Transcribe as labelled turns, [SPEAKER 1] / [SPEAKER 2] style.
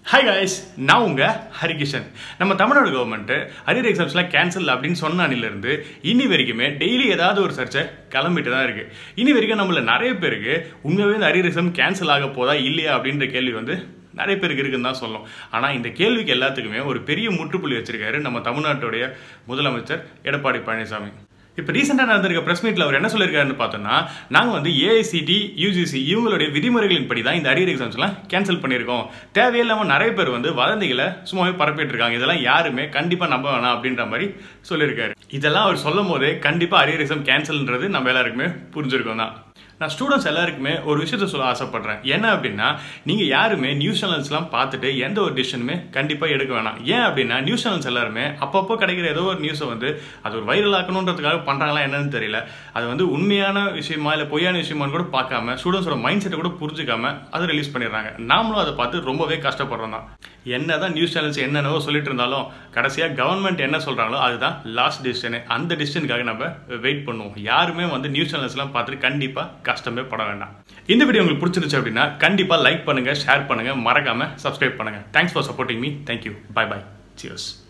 [SPEAKER 1] hi guys நான் உங்க ஹரிகிஷன் நம்ம தமிழ்நாடு கவர்மெண்ட் அரியர் எக்ஸாம்ஸ்லாம் கேன்சல் அப்படின்னு சொன்ன அன்னிலிருந்து இனி வரைக்குமே டெய்லி ஏதாவது ஒரு சர்ச்சை கிளம்பிட்டு தான் இருக்கு இனி வரைக்கும் நம்மள நிறைய பேருக்கு உண்மையாகவே இந்த அரியர் எக்ஸாம் கேன்சல் ஆக போதா இல்லையா அப்படின்ற கேள்வி வந்து நிறைய பேருக்கு இருக்குன்னு தான் சொல்லும் ஆனால் இந்த கேள்விக்கு எல்லாத்துக்குமே ஒரு பெரிய முற்றுப்புள்ளி வச்சிருக்காரு நம்ம தமிழ்நாட்டுடைய முதலமைச்சர் எடப்பாடி பழனிசாமி இப்போ ரீசெண்டாக நடந்திருக்க ப்ரெஸ் மீட்டில் அவர் என்ன சொல்லியிருக்காருன்னு பார்த்தோம்னா நாங்கள் வந்து ஏஐசிடி யூஜிசி இவங்களுடைய விதிமுறைகளின் படி தான் இந்த அரியர் எக்ஸாம்ஸ்லாம் கேன்சல் பண்ணியிருக்கோம் தேவையில்லாமல் நிறைய பேர் வந்து வதந்திகளை சும்மாவே பரப்பிட்டு இருக்காங்க இதெல்லாம் யாருமே கண்டிப்பாக நம்ப வேணாம் அப்படின்ற மாதிரி சொல்லியிருக்காரு இதெல்லாம் அவர் சொல்லும் போதே கண்டிப்பாக அரியர் எக்ஸாம் கேன்சல்ன்றது நம்ம எல்லாருக்குமே புரிஞ்சிருக்கோம் தான் நான் ஸ்டூடெண்ட்ஸ் எல்லாருக்குமே ஒரு விஷயத்த சொல்ல ஆசைப்படுறேன் என்ன அப்படின்னா நீங்கள் யாருமே நியூஸ் சேனல்ஸ்லாம் பார்த்துட்டு எந்த ஒரு டிசிஷனுமே கண்டிப்பாக எடுக்க வேணாம் ஏன் அப்படின்னா நியூஸ் சேனல்ஸ் எல்லாருமே அப்பப்போ கிடைக்கிற ஏதோ ஒரு நியூஸை வந்து அது ஒரு வைரல் ஆக்கணுன்றதுக்காக பண்ணுறாங்களா என்னன்னு தெரியல அது வந்து உண்மையான விஷயமா இல்லை பொய்யான விஷயமான்னு கூட பார்க்காம ஸ்டூடெண்ட்ஸோட மைண்ட் செட்டை கூட புரிஞ்சுக்காம அதை ரிலீஸ் பண்ணிடுறாங்க நாமளும் அதை பார்த்து ரொம்பவே கஷ்டப்படுறோம் தான் என்னதான் நியூஸ் சேனல்ஸ் என்னென்னவோ சொல்லிட்டு இருந்தாலும் கடைசியாக கவர்மெண்ட் என்ன சொல்கிறாங்களோ அதுதான் லாஸ்ட் டிசிஷனு அந்த டிசிஷனுக்காக நம்ம வெயிட் பண்ணுவோம் யாருமே வந்து நியூஸ் சேனல்ஸ்லாம் பார்த்துட்டு கண்டிப்பாக கஷ்டமே பட வேண்டாம் இந்த வீடியோ உங்களுக்கு பிடிச்சிருந்துச்சு அப்படின்னா கண்டிப்பாக லைக் பண்ணுங்கள் ஷேர் பண்ணுங்கள் மறக்காமல் சப்ஸ்கிரைப் பண்ணுங்கள் thanks for supporting me thank you bye bye cheers